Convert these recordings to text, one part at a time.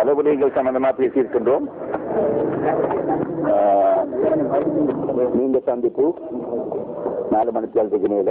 பல விடயங்கள் சம்பந்தமா பேசியிருக்கின்றோம் ஆஹ், நீண்ட சந்திப்பு நாலு மணித்தாளத்துக்கு மேல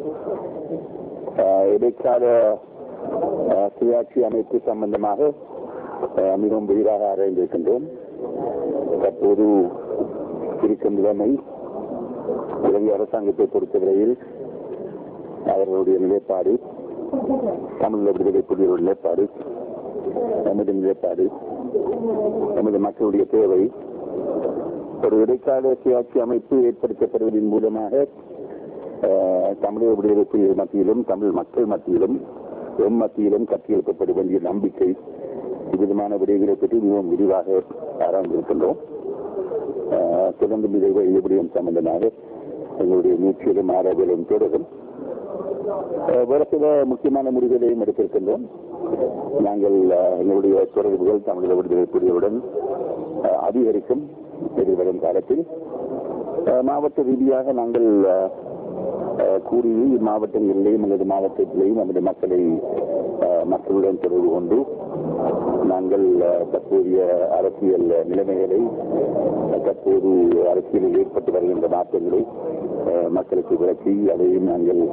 ஆஹ், இடைக்கால ஆஹ், சுயாட்சி அமைப்பு சம்பந்தமாக ஆஹ், மிகவும் விரிவாக ஆராய்ந்திருக்கின்றோம் தற்போது இருக்கும் நிலைமை இலங்கை அரசாங்கத்தை பொறுத்தவரையில் அவர்களுடைய நிலைப்பாடு தமிழ் விடுதலை புலிகளுடைய நிலைப்பாடு நமது நிலைப்பாடு நமது மக்களுடைய தேவை ஒரு இடைக்கால சுயாட்சி அமைப்பு ஏற்படுத்தப்படுவதன் மூலமாக அஹ், தமிழக விடுதலை புலிகள் மத்தியிலும் தமிழ் மக்கள் மத்தியிலும் எம் மத்தியிலும் கட்டியெழுப்பப்பட வேண்டிய நம்பிக்கை இவ்விதமான விடயங்களை பற்றி மிகவும் விரிவாக ஆராய்ந்திருக்கின்றோம் அஹ், தொடர்ந்து இதை விடயம் சம்பந்தமாக எங்களுடைய முயற்சியிலும் ஆராய்தலும் தொடரும் அஹ், வேறு சில முக்கியமான முடிவுகளையும் எடுத்திருக்கின்றோம் நாங்கள் அஹ், எங்களுடைய தொடர்புகள் தமிழக விடுதலை புலிகளுடன் அஹ், அதிகரிக்கும் எதிர்வரும் காலத்தில் அஹ், மாவட்ட ரீதியாக நாங்கள் அஹ், அஹ், கூறி மாவட்டங்களிலேயும் அல்லது மாவட்டத்திலேயும் நமது மக்களை அஹ், மக்களுடன் தொடர்பு கொண்டு நாங்கள் அஹ், தற்போதைய அரசியல் நிலைமைகளை அஹ், தற்போது அரசியலில் ஏற்பட்டு வருகின்ற மாற்றங்களை அஹ், மக்களுக்கு விளக்கி அதையும் நாங்கள்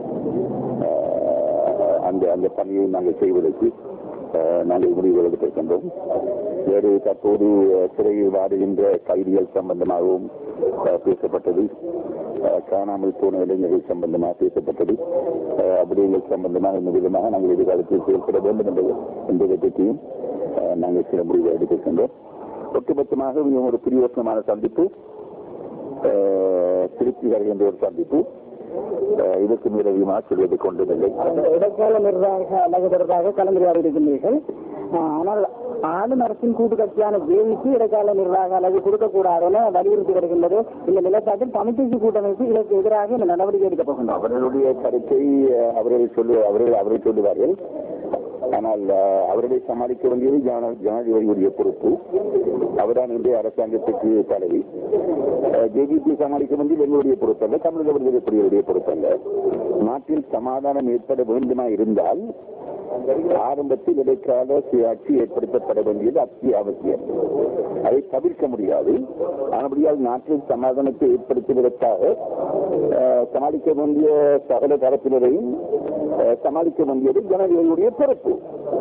அஹ், அந்த அந்த பணியை நாங்கள் செய்வதற்கு அஹ், நாங்கள் முடிவுகள் எடுத்திருக்கின்றோம் வேறு தற்போது அஹ், சிறையில் வாடுகின்ற கைதிகள் சம்பந்தமாகவும் அஹ், பேசப்பட்டது அஹ், காணாமல் போன இளைஞர்கள் சம்பந்தமாக பேசப்பட்டது அஹ், விடயங்கள் சம்பந்தமாக இந்த விதமாக நாங்கள் எதிர்காலத்தில் செயல்பட வேண்டும் என்பது என்பதை பற்றியும் அஹ், நாங்கள் சில முடிவுகள் எடுத்திருக்கின்றோம் ஒட்டுமொத்தமாக மிகவும் ஒரு பிரியோசனமான சந்திப்பு அஹ், திருப்தி வருகின்ற ஒரு சந்திப்பு அஹ், இதற்கு மேல் அதிகமாக சொல்வதை கொண்டதில்லை அந்த இடைக்கால நிர்வாக அழகு தொடர்பாக கலந்துரையாடி இருக்கின்றீர்கள் ஆஹ் ஆனால் ஆளும் அரசின் கூட்டு கட்சியான ஜேவிக்கு இடைக்கால நிர்வாக அளவு கொடுக்கக்கூடாது என வலியுறுத்தி வருகின்றது இந்த நிலப்பாட்டில் தமிழ்தேசிய கூட்டமைப்பு இதற்கு எதிராக இந்த நடவடிக்கை எடுக்கப் போகின்றோம் அவர்களுடைய கருத்தை அஹ், அவர்கள் சொல்லு அவர்கள் அவர்கள் சொல்லுவார்கள் ஆனால் அஹ், அவர்களை சமாளிக்க வேண்டியது ஜன- ஜனாதிபதியுடைய பொறுப்பு அவர்தான் இன்றைய அரசாங்கத்துக்கு தலைவி ஜேபிபி சமாளிக்க வேண்டியது எங்களுடைய பொறுப்பல்ல தமிழக விடுதலை புலிகளுடைய பொறுப்பல்ல நாட்டில் சமாதானம் ஏற்பட வேண்டுமா இருந்தால் ஆரம்பத்தில் இடைக்கால சுயாட்சி ஏற்படுத்தப்பட வேண்டியது அத்தியாவசியம் அதை தவிர்க்க முடியாது ஆனபடியால் நாட்டில் சமாதானத்தை ஏற்படுத்துவதற்காக அஹ், சமாளிக்க வேண்டிய சகல தரப்பினரையும் அஹ், சமாளிக்க வேண்டியது ஜனாதிபதியுடைய பொறுப்பு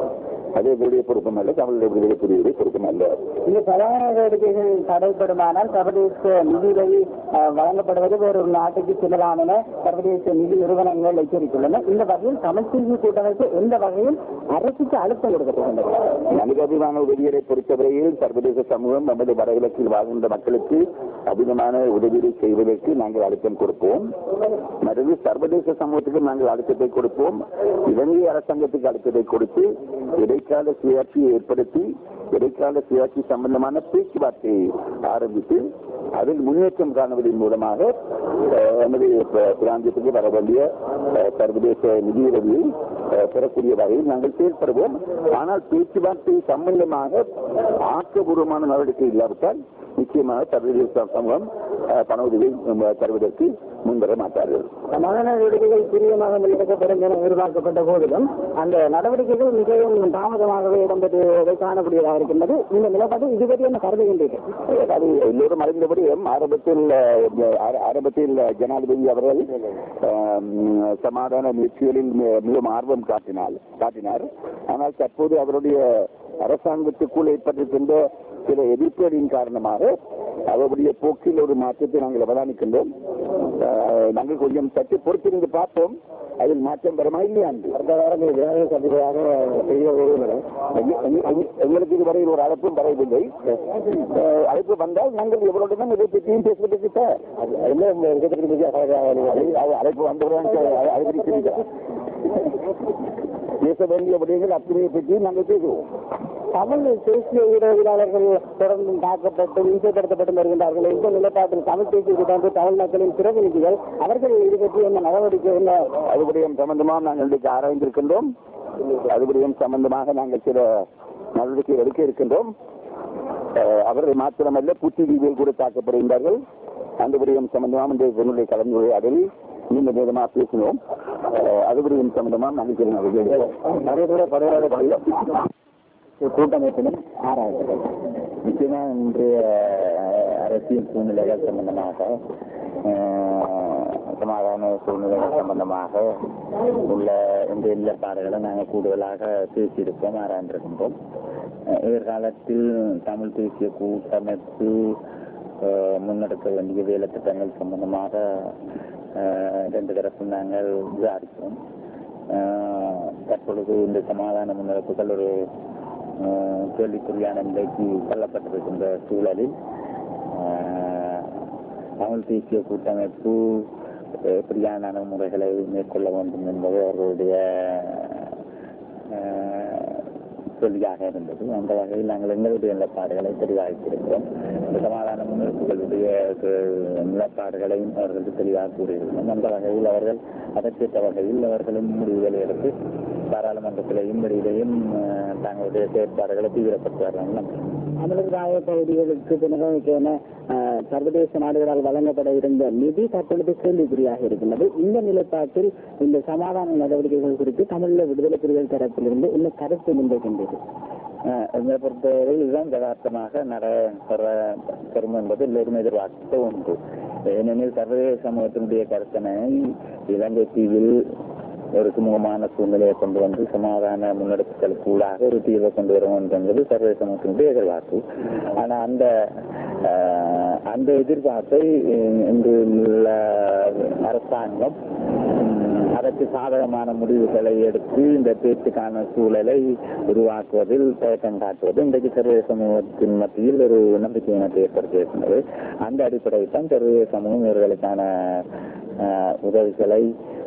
அது எங்களுடைய பொறுப்பும் அல்ல தமிழக விடுதலை புலிகளுடைய பொறுப்பும் அல்ல இந்த பிரதான நடவடிக்கைகள் தடைப்படுமானால் சர்வதேச நிதியுதவி ஆஹ், வழங்கப்படுவது வேறொரு நாட்டுக்கு செல்லலாம் என சர்வதேச நிதி நிறுவனங்கள் எச்சரித்துள்ளன இந்த வகையில் தமிழ்தேசிய கூட்டமைப்பு எந்த வகையில் அரசுக்கு அழுத்தம் கொடுக்கப் போகின்றது மனிதாபிமான உதவிகளை பொறுத்தவரையில் சர்வதேச சமூகம் நமது வடகிழக்கில் வாழ்கின்ற மக்களுக்கு அதிகமான உதவிகளை செய்வதற்கு நாங்கள் அழுத்தம் கொடுப்போம் மற்றது சர்வதேச சமூகத்துக்கு நாங்கள் அழுத்தத்தை கொடுப்போம் இலங்கை அரசாங்கத்துக்கு அழுத்தத்தை கொடுத்து இடைக்கால சுயாட்சியை ஏற்படுத்தி இடைக்கால சுயாட்சி சம்பந்தமான பேச்சுவார்த்தையை ஆரம்பித்து அதில் முன்னேற்றம் காணுவதன் மூலமாக அஹ், நமது ப- பிராந்தியத்துக்கு வர வேண்டிய அஹ், சர்வதேச நிதியுதவியை அஹ், பெறக்கூடிய வகையில் நாங்கள் செயல்படுவோம் ஆனால் பேச்சுவார்த்தை சம்பந்தமாக ஆக்கபூர்வமான நடவடிக்கை இல்லாவிட்டால் நிச்சயமாக சர்வதேச சமூகம் அஹ், பண உதவி உம், தருவதற்கு முன்வர மாட்டார்கள் சமாதான நடவடிக்கைகள் துரிதமாக முன்னெடுக்கப்படும் என எதிர்பார்க்கப்பட்ட போதிலும் அந்த நடவடிக்கைகள் மிகவும் தாமதமாகவே இடம்பெற்றுவதை காணக்கூடியதாக இருக்கின்றது இந்த நிலப்பாடு இதுவரை என்ன கருதுகின்றீர்கள் அது எல்லோரும் அறிந்தபடியும் ஆரம்பத்தில் அஹ், ஆர- ஆரம்பத்தில் ஜனாதிபதி அவர்கள் ஆம், சமாதான முயற்சிகளில் மி- மிகவும் ஆர்வம் காட்டினார் காட்டினார் ஆனால் தற்போது அவருடைய அரசாங்கத்துக்குள் ஏற்பட்டிருக்கின்ற சில எதிர்ப்புகளின் காரணமாக அவருடைய போக்கில் ஒரு மாற்றத்தை நாங்கள் அவதானிக்கின்றோம் அஹ், நாங்கள் கொஞ்சம் சற்று பொறுத்திருந்து பார்த்தோம் அதில் மாற்றம் வருமா இல்லையா என்று அடுத்த வாரம் விநாயக சந்திப்பாக செய்ய விரும்புகிறேன் எங்க- எங்க- எங்க- எங்களுக்கு இதுவரையில் ஒரு அழைப்பும் வரவில்லை அஹ், அழைப்பு வந்தால் நாங்கள் எவருடனும் இதை பற்றியும் பேசுவதற்கு சார் அது என்ன எங்க அது அழைப்பு வந்தவுடன் அதை பற்றி பேச வேண்டிய விடயங்கள் அத்தனையை பற்றி நாங்கள் பேசுவோம் தமிழ் தேசிய ஊடகவியலாளர்கள் தொடர்ந்து தாக்கப்பட்டு இம்சைப்படுத்தப்பட்டு வருகின்றார்கள் இந்த நிலைப்பாட்டில் தமிழ் தேசிய கூட்டமைப்பு தமிழ் மக்களின் பிரதிநிதிகள் அவர்கள் இது பற்றி என்ன நடவடிக்கை என்ன அதுபடியும் சம்பந்தமாக நாங்கள் இன்றைக்கு ஆராய்ந்திருக்கின்றோம் அதுபடியும் சம்பந்தமாக நாங்கள் சில நடவடிக்கை எடுக்க இருக்கின்றோம் அஹ், அவர்கள் மாத்திரமல்ல புத்திஜீவிகள் கூட தாக்கப்படுகின்றார்கள் அந்த விடயம் சம்பந்தமாக இந்த என்னுடைய கலந்துரையாடலில் நீண்ட நேரமாக பேசினோம் அஹ், அது விடயம் சம்பந்தமாக நாங்கள் சில நடவடிக்கை எடுப்போம். நிறைய பேர் படையாளர்கள் கூட்டமைப்பிலும் ஆராய்கிறது நிச்சயமா இன்றைய அரசியல் சூழ்நிலைகள் சம்பந்தமாக அஹ், சமாதான சூழ்நிலைகள் சம்பந்தமாக உள்ள இந்த நிலைப்பாடுகளை நாங்கள் கூடுதலாக பேசியிருக்கோம் ஆராய்ந்திருக்கின்றோம் அஹ், எதிர்காலத்தில் தமிழ் தேசிய கூட்டமைப்பு அஹ், முன்னெடுக்க வேண்டிய வேலை திட்டங்கள் சம்பந்தமாக அஹ், ரெண்டு தரப்பும் நாங்கள் விசாரித்தோம் அஹ், தற்பொழுது இந்த சமாதான முன்னெடுப்புகள் ஒரு அஹ், கேள்விக்குறியான நிலைக்கு தள்ளப்பட்டிருக்கின்ற சூழலில் அஹ், தமிழ் தேசிய கூட்டமைப்பு எப்படியான அணுகுமுறைகளை மேற்கொள்ள வேண்டும் என்பது அவர்களுடைய அஹ், கேள்வியாக இருந்தது அந்த வகையில் நாங்கள் எங்களுடைய நிலப்பாடுகளை தெளிவாக்கியிருக்கிறோம் இந்த சமாதான முன்னெடுப்புகளுடைய அஹ், நிலப்பாடுகளையும் அவர்களுக்கு தெளிவாக கூறியிருக்கிறோம் அந்த வகையில் அவர்கள் அதற்கேற்ற வகையில் அவர்களும் முடிவுகளை எடுத்து பாராளுமன்றத்திலேயும் வெளியிலேயும் அஹ், தங்களுடைய செயற்பாடுகளை தீவிரப்படுத்துவார்கள் நம்புகிறேன். தமிழர் ராய பகுதிகளுக்கு புனரமைக்கான அஹ், சர்வதேச நாடுகளால் வழங்கப்பட இருந்த நிதி தற்பொழுது கேள்விக்குறியாக இருக்கின்றது இந்த நிலைப்பாட்டில் இந்த சமாதான நடவடிக்கைகள் குறித்து தமிழக விடுதலை புலிகள் தரப்பிலிருந்து என்ன கருத்து முன்வைக்கின்றது அஹ் என்னை பொறுத்தவரையில் இதுதான் யதார்த்தமாக நடைபெற பெறும் என்பது எல்லோரும் எதிர்பார்த்த ஒன்று ஏனெனில் சர்வதேச சமூகத்தினுடைய கருத்தனை இலங்கை தீவில் ஒரு சுமூகமான சூழ்நிலையை கொண்டு வந்து சமாதான முன்னெடுப்புகளுக்கு ஊடாக ஒரு தீர்வை கொண்டு வர வேண்டும் என்பது சர்வதேச சமூகத்தினுடைய எதிர்பார்ப்பு ஆனா அந்த அஹ், அந்த எதிர்பார்ப்பை அஹ், இன்று உள்ள அரசாங்கம் உம், அதற்கு சாதகமான முடிவுகளை எடுத்து இந்த பேச்சுக்கான சூழலை உருவாக்குவதில் தயக்கம் காட்டுவது இன்றைக்கு சர்வதேச சமூகத்தின் மத்தியில் ஒரு நம்பிக்கையினத்தை ஏற்படுத்தியிருக்கின்றது அந்த அடிப்படையில் தான் சர்வதேச சமூகம் இவர்களுக்கான அஹ், உதவிகளை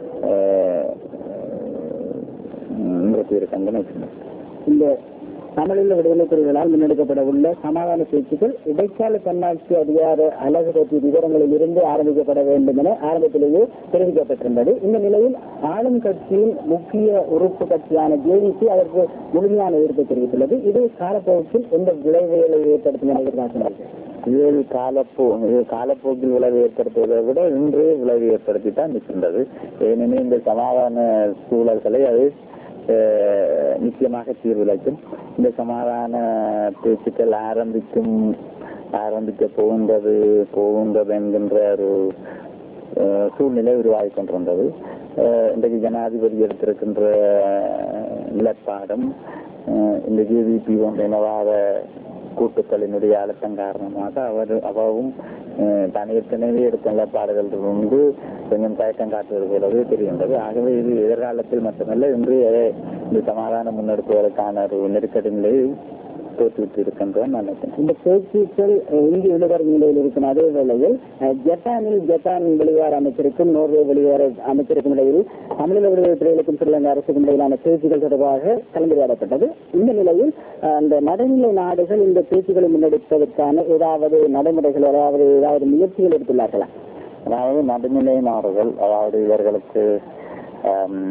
நிறுத்தியிருக்காங்க நினைக்கிறேன் இந்த தமிழீழ விடுதலை புலிகளால் முன்னெடுக்கப்பட உள்ள சமாதான பேச்சுக்கள் இடைக்கால தன்னாட்சி அதிகார அலகு பற்றிய விவரங்களில் இருந்து ஆரம்பிக்கப்பட வேண்டும் என ஆரம்பத்திலேயே தெரிவிக்கப்பட்டிருந்தது இந்த நிலையில் ஆளும் கட்சியின் முக்கிய உறுப்பு கட்சியான ஜேடிசி அதற்கு முழுமையான எதிர்ப்பை தெரிவித்துள்ளது இது காலப்போக்கில் எந்த விளைவுகளை ஏற்படுத்தும் என எதிர்பார்க்கிறது இதில் காலப்போ இது காலப்போக்கில் விளைவு ஏற்படுத்துவதை விட இன்று விளைவு ஏற்படுத்தி தான் நிற்கின்றது ஏனெனில் இந்த சமாதான சூழல்களை அது அஹ், நிச்சயமாக தீர்விளைக்கும் இந்த சமாதான பேச்சுக்கள் ஆரம்பிக்கும் ஆரம்பிக்க போகின்றது போகின்றது என்கின்ற ஒரு அஹ், சூழ்நிலை உருவாகி கொண்டிருந்தது அஹ், இன்றைக்கு ஜனாதிபதி எடுத்திருக்கின்ற அஹ், நிலப்பாடும் அஹ், இந்த ஜேவிபி போன்ற இனவாத கூட்டுக்களினுடைய அழுத்தம் காரணமாக அவர் அவவும் அஹ், தான் ஏற்கனவே எடுத்த நிலப்பாடுகள் இருந்து கொஞ்சம் தயக்கம் காட்டுவது போலவே தெரிகின்றது ஆகவே இது எதிர்காலத்தில் மட்டுமல்ல இன்று இந்த சமாதான முன்னெடுப்புகளுக்கான ஒரு நெருக்கடி நிலையை தோற்றுவிட்டு இருக்கின்றோம் நான் நினைக்கிறேன் இந்த பேச்சுக்கள் அஹ், இங்கு இழுவரும் நிலையில் இருக்கும் அதே வேளையில் அஹ், ஜப்பானில் ஜப்பான் வெளிவார அமைச்சருக்கும் நோர்வே வெளிவார அமைச்சருக்கும் இடையில் தமிழக விடுதலை துறைகளுக்கும் ஸ்ரீலங்கா அரசுக்கும் இடையிலான பேச்சுக்கள் தொடர்பாக கலந்துரையாடப்பட்டது இந்த நிலையில் அஹ், அந்த நடுநிலை நாடுகள் இந்த பேச்சுக்களை முன்னெடுப்பதற்கான ஏதாவது நடைமுறைகள் ஏதாவது ஏதாவது முயற்சிகள் எடுத்துள்ளார்களா அதாவது நடுநிலை நாடுகள் அதாவது இவர்களுக்கு ஆம்,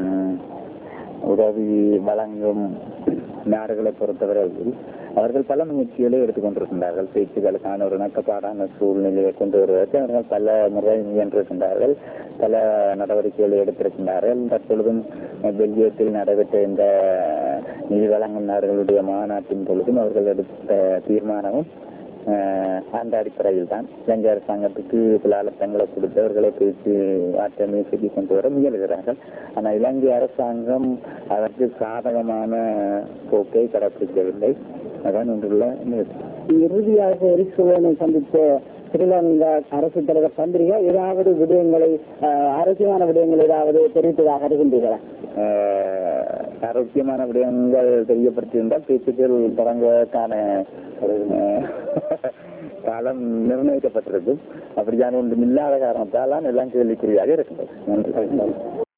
உதவி வழங்கும் நாடுகளை பொறுத்தவரையில் அவர்கள் பல முயற்சிகளை எடுத்துக்கொண்டிருக்கின்றார்கள் பேச்சுகளுக்கான ஒரு இணக்கப்பாடான சூழ்நிலையை கொண்டு வருவதற்கு அவர்கள் பல முறை முயன்றிருக்கின்றார்கள் பல நடவடிக்கைகளை எடுத்திருக்கின்றார்கள் தற்பொழுதும் பெல்ஜியத்தில் நடைபெற்ற இந்த நிதி வழங்கும் நாடுகளுடைய மாநாட்டின் பொழுதும் அவர்கள் எடுத்த தீர்மானமும் அஹ் அந்த அடிப்படையில் தான் இலங்கை அரசாங்கத்துக்கு சில அழுத்தங்களை கொடுத்தவர்களை பேசி ஆற்ற முயற்சிக்கு கொண்டு வர முயல்கிறார்கள் ஆனால் இலங்கை அரசாங்கம் அதற்கு சாதகமான போக்கை கடைபிடிக்கவில்லை அதான் இன்றுள்ள முயற்சி இறுதியாக எரிசுவனை சந்தித்த ஸ்ரீலங்கா அரசு தலைவர் சந்திரிகா ஏதாவது விடயங்களை அஹ், அரசியலான விடயங்கள் ஏதாவது தெரிவித்ததாக அறிகின்றீர்களா அஹ் ஆரோக்கியமான விடயங்கள் தெரியப்படுத்தியிருந்தால் பேச்சுக்கள் தொடங்குவதற்கான அஹ், காலம் நிர்ணயிக்கப்பட்டிருக்கும் அப்படியான ஒன்றும் இல்லாத காரணத்தால் எல்லாம் கேள்விக்குறியாக இருக்கின்றது நன்றி